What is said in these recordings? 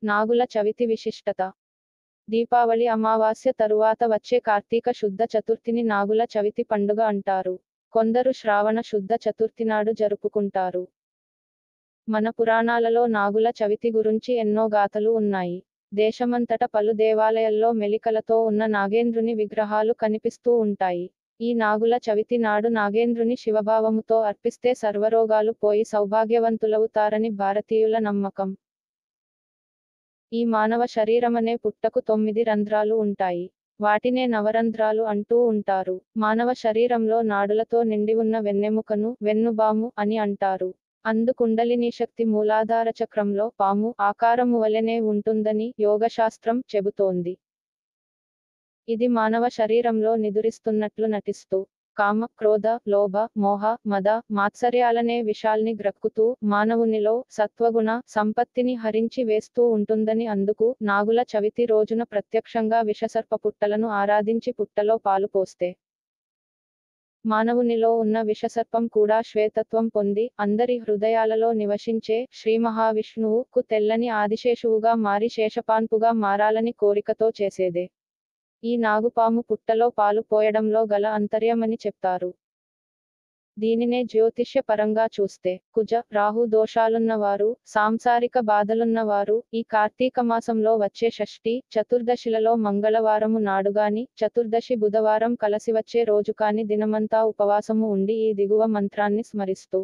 నాగుల చవితి విశిష్టత దీపావళి అమావాస్య తరువాత వచ్చే కార్తీక శుద్ధ చతుర్థిని నాగుల చవితి పండుగ అంటారు కొందరు శ్రావణ శుద్ధ చతుర్థి నాడు జరుపుకుంటారు మన పురాణాలలో నాగుల చవితి గురించి ఎన్నో గాథలు ఉన్నాయి దేశమంతట పలు దేవాలయాల్లో మెలికలతో ఉన్న నాగేంద్రుని విగ్రహాలు కనిపిస్తూ ఉంటాయి ఈ నాగుల చవితి నాడు నాగేంద్రుని శివభావముతో అర్పిస్తే సర్వరోగాలు పోయి సౌభాగ్యవంతులవుతారని భారతీయుల నమ్మకం ఈ మానవ శరీరమనే పుట్టకు తొమ్మిది రంధ్రాలు ఉంటాయి వాటినే నవరంధ్రాలు అంటూ ఉంటారు మానవ శరీరంలో నాడులతో నిండి ఉన్న వెన్నెముకను వెన్నుబాము అని అంటారు అందు కుండలిని శక్తి మూలాధార చక్రంలో పాము ఆకారము వలెనే ఉంటుందని యోగశాస్త్రం చెబుతోంది ఇది మానవ శరీరంలో నిదురిస్తున్నట్లు నటిస్తూ కామ క్రోధ లోభ మోహ మద మాత్సర్యాలనే విషాల్ని గ్రక్కుతూ మానవునిలో సత్వగుణ సంపత్తిని హరించి వేస్తూ ఉంటుందని అందుకు నాగుల చవితి రోజున ప్రత్యక్షంగా విషసర్ప పుట్టలను ఆరాధించి పుట్టలో పాలు పోస్తే మానవునిలో ఉన్న విషసర్పం కూడా శ్వేతత్వం పొంది అందరి హృదయాలలో నివసించే శ్రీ మహావిష్ణువుకు తెల్లని ఆదిశేషువుగా మారి శేషపాన్పుగా మారాలని కోరికతో చేసేదే ఈ నాగుపాము పుట్టలో పాలు పోయడంలో గల అంతర్యమని చెప్తారు దీనినే జ్యోతిష్య పరంగా చూస్తే కుజ రాహు దోషాలున్నవారు సాంసారిక బాధలున్నవారు ఈ కార్తీక మాసంలో వచ్చే షష్ఠి చతుర్దశిలలో మంగళవారము నాడుగాని చతుర్దశి బుధవారం కలసి వచ్చే రోజు కాని దినమంతా ఉపవాసము ఉండి ఈ దిగువ మంత్రాన్ని స్మరిస్తూ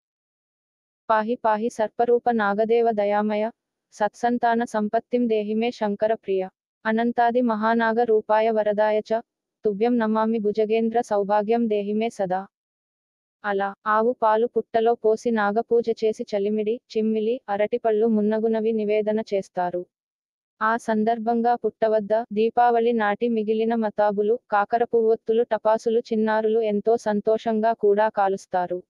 పాహి పాహి సర్పరూప నాగదేవ దయామయ సత్సంతాన సంపత్తిం దేహిమే శంకర ప్రియ అనంతాది మహానాగ రూపాయ వరదాయ చ తుభ్యం నమామి భుజగేంద్ర సౌభాగ్యం దేహిమే సదా అలా ఆవు పాలు పుట్టలో పోసి నాగపూజ చేసి చలిమిడి చిమ్మిలి అరటిపళ్ళు మున్నగునవి నివేదన చేస్తారు ఆ సందర్భంగా పుట్టవద్ద దీపావళి నాటి మిగిలిన మతాబులు కాకర పువ్వొత్తులు టపాసులు చిన్నారులు ఎంతో సంతోషంగా కూడా కాలుస్తారు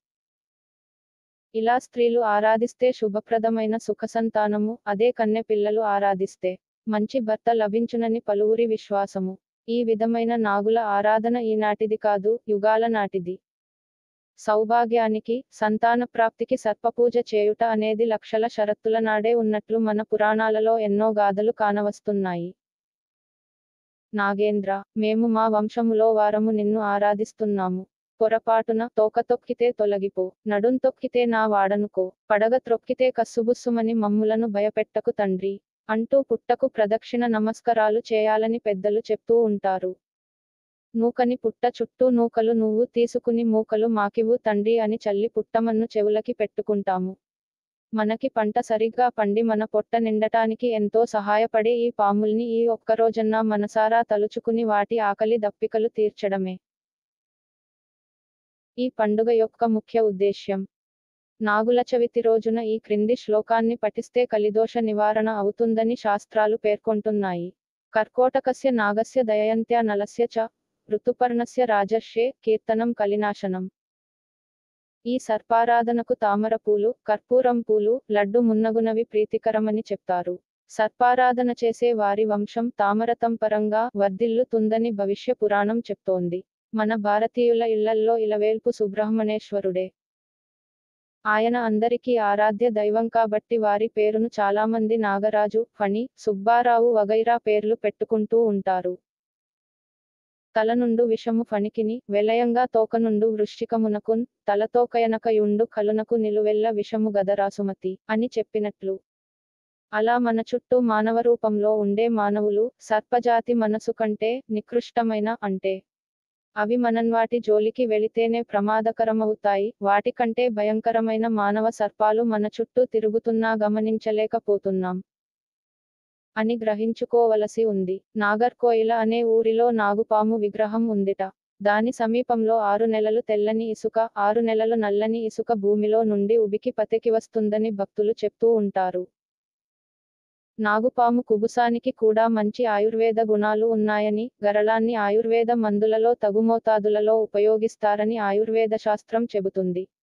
ఇలా స్త్రీలు ఆరాధిస్తే శుభప్రదమైన సుఖసంతానము అదే కన్నె పిల్లలు ఆరాధిస్తే మంచి భర్త లభించునని పలువురి విశ్వాసము ఈ విధమైన నాగుల ఆరాధన ఈనాటిది కాదు యుగాల నాటిది సౌభాగ్యానికి సంతాన ప్రాప్తికి సర్పపూజ చేయుట అనేది లక్షల షరతుల నాడే ఉన్నట్లు మన పురాణాలలో ఎన్నో గాథలు కానవస్తున్నాయి నాగేంద్ర మేము మా వంశములో వారము నిన్ను ఆరాధిస్తున్నాము పొరపాటున తోక తొక్కితే తొలగిపో నడుం తొక్కితే నా వాడనుకో పడగ త్రొక్కితే కస్సుబుస్సుమని మమ్ములను భయపెట్టకు తండ్రి అంటూ పుట్టకు ప్రదక్షిణ నమస్కారాలు చేయాలని పెద్దలు చెప్తూ ఉంటారు నూకని పుట్ట చుట్టూ నూకలు నువ్వు తీసుకుని మూకలు మాకివు తండ్రి అని చల్లి పుట్టమన్ను చెవులకి పెట్టుకుంటాము మనకి పంట సరిగ్గా పండి మన పొట్ట నిండటానికి ఎంతో సహాయపడే ఈ పాముల్ని ఈ ఒక్కరోజన్నా మనసారా తలుచుకుని వాటి ఆకలి దప్పికలు తీర్చడమే ఈ పండుగ యొక్క ముఖ్య ఉద్దేశ్యం నాగుల చవితి రోజున ఈ క్రింది శ్లోకాన్ని పఠిస్తే కలిదోష నివారణ అవుతుందని శాస్త్రాలు పేర్కొంటున్నాయి కర్కోటకస్య నాగస్య దయయంత్య నలస్య చ ఋతుపర్ణస్య రాజర్షే కీర్తనం కలినాశనం ఈ సర్పారాధనకు తామర పూలు కర్పూరం పూలు లడ్డు మున్నగునవి ప్రీతికరమని చెప్తారు సర్పారాధన చేసే వారి వంశం తామరతం పరంగా వర్ధిల్లుతుందని భవిష్య పురాణం చెప్తోంది మన భారతీయుల ఇళ్లల్లో ఇలవేల్పు సుబ్రహ్మణేశ్వరుడే ఆయన అందరికీ ఆరాధ్య దైవం కాబట్టి వారి పేరును చాలామంది నాగరాజు ఫణి సుబ్బారావు వగైరా పేర్లు పెట్టుకుంటూ ఉంటారు తలనుండు విషము ఫణికిని వెలయంగా తోకనుండు వృశ్చికమునకున్ తలతోకయనకయుండు కలునకు నిలువెల్ల విషము గదరాసుమతి అని చెప్పినట్లు అలా మన చుట్టూ మానవ రూపంలో ఉండే మానవులు సర్పజాతి మనసు కంటే నికృష్టమైన అంటే అవి మనన్వాటి జోలికి వెళితేనే ప్రమాదకరమవుతాయి వాటికంటే భయంకరమైన మానవ సర్పాలు మన చుట్టూ తిరుగుతున్నా గమనించలేకపోతున్నాం అని గ్రహించుకోవలసి ఉంది నాగర్కోయిల అనే ఊరిలో నాగుపాము విగ్రహం ఉందిట దాని సమీపంలో ఆరు నెలలు తెల్లని ఇసుక ఆరు నెలలు నల్లని ఇసుక భూమిలో నుండి ఉబికి పతికి వస్తుందని భక్తులు చెప్తూ ఉంటారు నాగుపాము కుబుసానికి కూడా మంచి ఆయుర్వేద గుణాలు ఉన్నాయని గరళాన్ని ఆయుర్వేద మందులలో తగుమోతాదులలో ఉపయోగిస్తారని ఆయుర్వేద శాస్త్రం చెబుతుంది